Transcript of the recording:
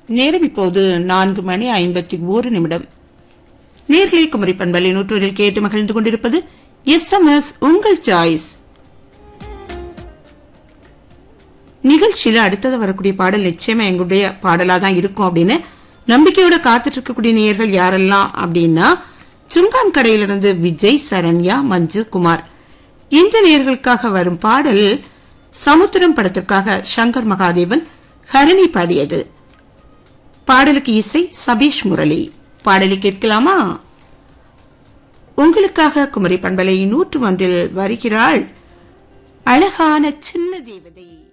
நேரம் இப்போது நான்கு மணி ஐம்பத்தி ஓரு நிமிடம் நேர்களை குமரி பண்பலை நூற்றூரில் கேட்டு மகிழ்ந்து கொண்டிருப்பது எஸ் எம் எஸ் உங்கள் சாய்ஸ் நிகழ்ச்சியில அடுத்தது வரக்கூடிய பாடல் நிச்சயமா எங்களுடைய பாடலா தான் இருக்கும் அப்படின்னு நம்பிக்கையோட காத்துட்டு இருக்கக்கூடிய நேயர்கள் யாரெல்லாம் அப்படின்னா சுங்கான் கடையிலிருந்து விஜய் சரண்யா மஞ்சு குமார் இந்த நேயர்களுக்காக வரும் பாடல் சமுத்திரம் படத்திற்காக சங்கர் மகாதேவன் ஹரணி பாடியது பாடலுக்கு இசை சபீஷ் முரளி பாடலை கேட்கலாமா உங்களுக்காக குமரி பண்பலை நூற்று ஒன்றில் வருகிறாள் அழகான சின்ன தேவதை